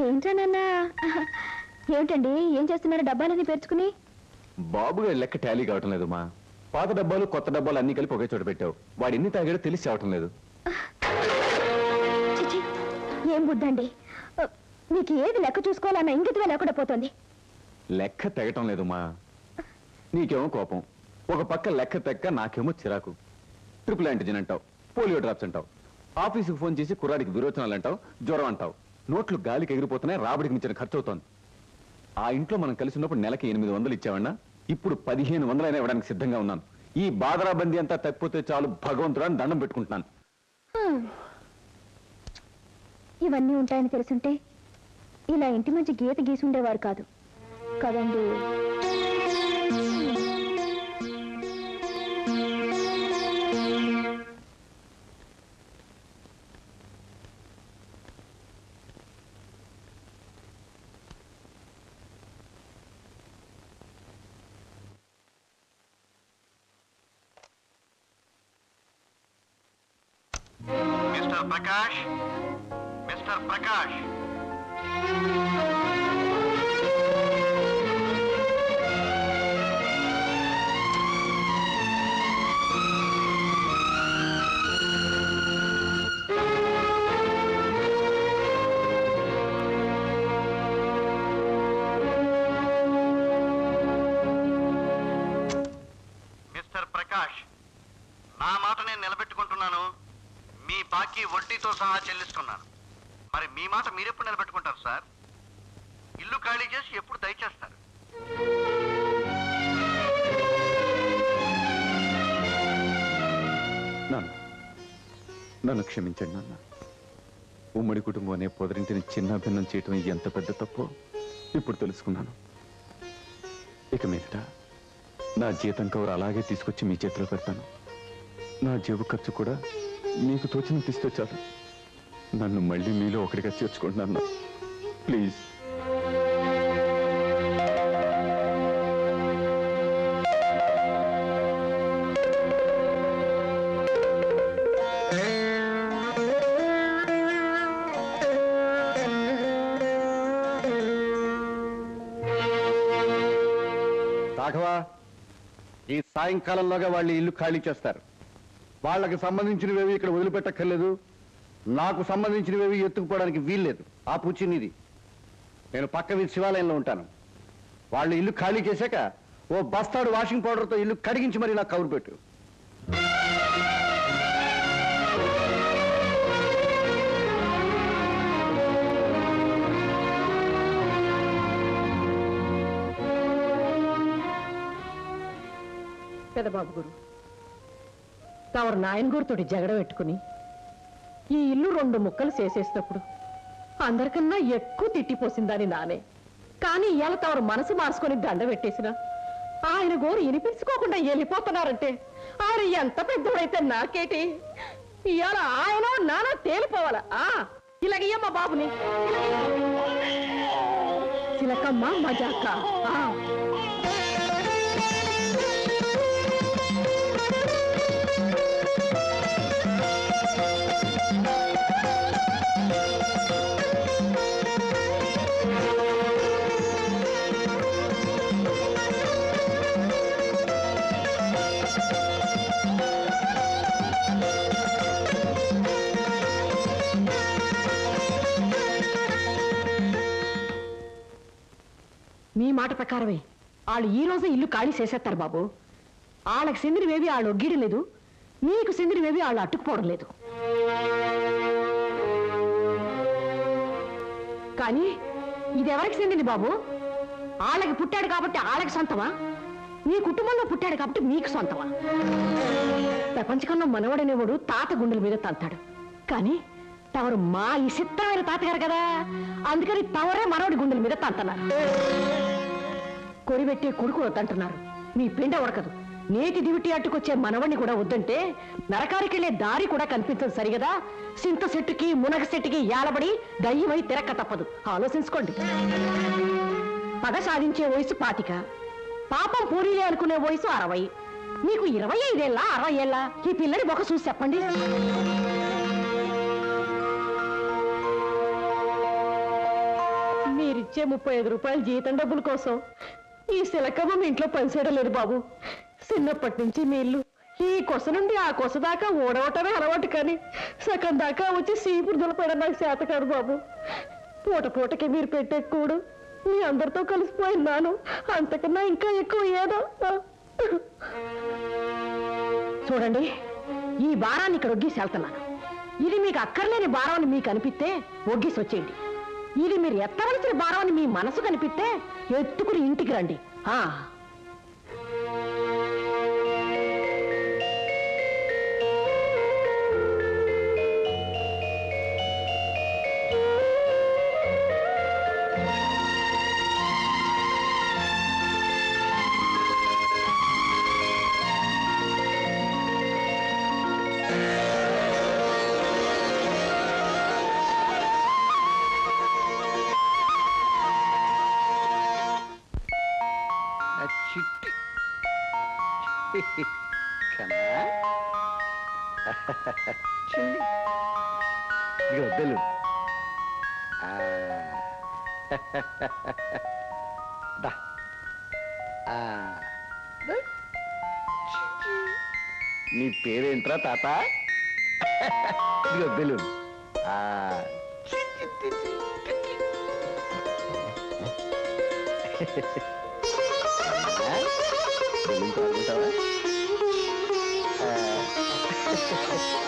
ఏంటా నాన్న ఏమిటండి ఏం చేస్తున్నారు డబ్బాలన్నీ పేర్చుకుని బాబు గారి లెక్క టాలీ కావటం లేదు మా పాత డబ్బాలు కొత్త డబ్బాలు అన్ని కలిపి ఒకే చోట పెట్టావు వాడు ఎన్ని తాగాడో తెలిసి చావటం లేదు చిచి ఏం బుద్ధండి ఆ, మీకు ఏది లెక్క చూసుకోవాలన్న ఇంగితమే లేకుండా పోతుంది లెక్క తెగటం లేదు మా నీకేమో కోపం ఒక పక్క లెక్క తెక్క నాకేమో చిరాకు ట్రిపుల్ యాంటిజన్ అంటావు పోలియో డ్రాప్స్ అంటావు ఆఫీసుకు ఫోన్ చేసి కుర్రాడికి విరోచనాలు అంటావు జ్వరం అంటావు నోట్లు గాలికి ఎగిరిపోతున్నాయి రాబడికి మించిన ఖర్చు అవుతోంది ఆ ఇంట్లో మనం కలిసి ఉన్నప్పుడు నెలకి ఎనిమిది వందలు ఇచ్చావన్నా ఇప్పుడు పదిహేను వందలైనా ఇవ్వడానికి సిద్ధంగా ఉన్నాను ఈ బాధరాబందీ అంతా తప్పిపోతే చాలు భగవంతుడాన్ని దండం పెట్టుకుంటున్నాను హ్మ్. ఇవన్నీ ఉంటాయని తెలుసుంటే ఇలా ఇంటి మంచి గీత గీసుండేవారు కాదు కదండి mister Prakash mister Prakash mister Prakash నా మాట నేను నిలబెట్టుకుంటున్నాను మీ బాకీ వడ్డీతో సహా చెల్లిస్తున్నాను మరి మీ మాట మీరెప్పుడు నిలబెట్టుకుంటారు సార్ ఇల్లు ఖాళీ చేసి ఎప్పుడు దయచేస్తారు నాన్న నన్ను క్షమించండి నాన్న ఉమ్మడి కుటుంబం అనే పొదరింటిని చిన్న భిన్నం చేయటం ఎంత పెద్ద తప్పో ఇప్పుడు తెలుసుకున్నాను ఇక మీదట నా జీతం కవర్ అలాగే తీసుకొచ్చి మీ చేతిలో పెడతాను నా జేబు ఖర్చు కూడా మీకు తోచిన తీస్తే చాలు నన్ను మళ్ళీ మీలో ఒకటిగా చేర్చుకుంటున్నాను ప్లీజ్ రాఘవా ఈ సాయంకాలంలోగా వాళ్ళు ఇల్లు ఖాళీ చేస్తారు వాళ్ళకి సంబంధించినవేవి ఇక్కడ వదిలిపెట్టక్కర్లేదు నాకు సంబంధించినవేవి ఎత్తుకుపోవడానికి వీల్లేదు ఆ పూచి నీది నేను పక్క వీధి శివాలయంలో ఉంటాను వాళ్ళు ఇల్లు ఖాళీ చేశాక ఓ బస్తాడు వాషింగ్ పౌడర్తో ఇల్లు కడిగించి మరి నాకు కవర్ పెట్టు పెదబాబు గురు తమరు నాయన గురితోటి జగడ పెట్టుకుని ఈ ఇల్లు రెండు ముక్కలు చేసేసినప్పుడు అందరికన్నా ఎక్కువ తిట్టిపోసిందని నానే కానీ ఇవాళ తమరు మనసు మార్చుకొని దండ పెట్టేసిన ఆయన గోరు వినిపించుకోకుండా వెళ్ళిపోతున్నారంటే ఆయన ఎంత పెద్దవాడైతే నాకేటి ఇవాళ ఆయన నానా తేలిపోవాలా ఆ ఇలాగయ్యమ్మ బాబుని చిలకమ్మ మజాక ఆ మీ మాట ప్రకారమే వాళ్ళు ఈ రోజే ఇల్లు ఖాళీ చేసేస్తారు బాబు వాళ్ళకి సిందిరివేవి వాళ్ళు ఒగ్గిడం లేదు నీకు సిందిరివేవి వాళ్ళు అట్టుకుపోవడం లేదు కానీ ఇది ఎవరికి చెందింది బాబు వాళ్ళకి పుట్టాడు కాబట్టి వాళ్ళకి సొంతమా నీ కుటుంబంలో పుట్టాడు కాబట్టి మీకు సొంతమా ప్రపంచకంలో మనవడనేవాడు తాత గుండెల మీద తంతాడు కానీ తవరు మా ఇసిత్తమైన తాతగారు కదా అందుకని తవరే మనవడి గుండెల మీద తంతన్నారు కొరిబెట్టే కొడుకు వద్దంటున్నారు మీ పిండ ఉడకదు నేటి దివిటి అట్టుకొచ్చే మనవణ్ణి కూడా వద్దంటే నరకానికెళ్లే దారి కూడా కనిపించదు సరిగదా సింత చెట్టుకి మునగ చెట్టుకి ఏలబడి దయ్యమై తిరక్క తప్పదు ఆలోచించుకోండి పగ సాధించే వయసు పాతిక పాపం పూరీలే అనుకునే వయసు అరవై మీకు ఇరవై ఐదేళ్ళ అరవై ఏళ్ళ ఈ పిల్లని ఒక చూసి చెప్పండి ఇచ్చే ముప్పై ఐదు రూపాయల జీతం డబ్బుల కోసం ఈ శిలకమ్మ మీ ఇంట్లో పనిచేయడం లేదు బాబు చిన్నప్పటి నుంచి మీ ఇల్లు ఈ కొస నుండి ఆ కొస దాకా ఓడవటమే అలవాటు కానీ సగం దాకా వచ్చి సీపుడు దులపడం నాకు చేత కాదు బాబు పూట పూటకి మీరు పెట్టే కూడు మీ అందరితో కలిసిపోయినాను అంతకన్నా ఇంకా ఎక్కువ ఏదో చూడండి ఈ భారాన్ని ఇక్కడ ఒగ్గేసి వెళ్తున్నాను ఇది మీకు అక్కర్లేని భారం అని మీకు అనిపిస్తే ఒగ్గేసి వచ్చేయండి ఇది మీరు ఎత్తవలసిన భారం అని మీ మనసు కనిపిస్తే ఎత్తుకుని ఇంటికి రండి ఆ ఆ చిట్టి కన్నా చిన్ని ఇదిగో బెలు ఆ. దా. ఆ. దా. చిట్టి. నీ పేరేంట్రా తాత ఇదిగో బెలూన్ ఆ. చిట్టి, చిట్టి, చిట్టి. ఆ? బెలూన్ తాగుతావా? ఆ.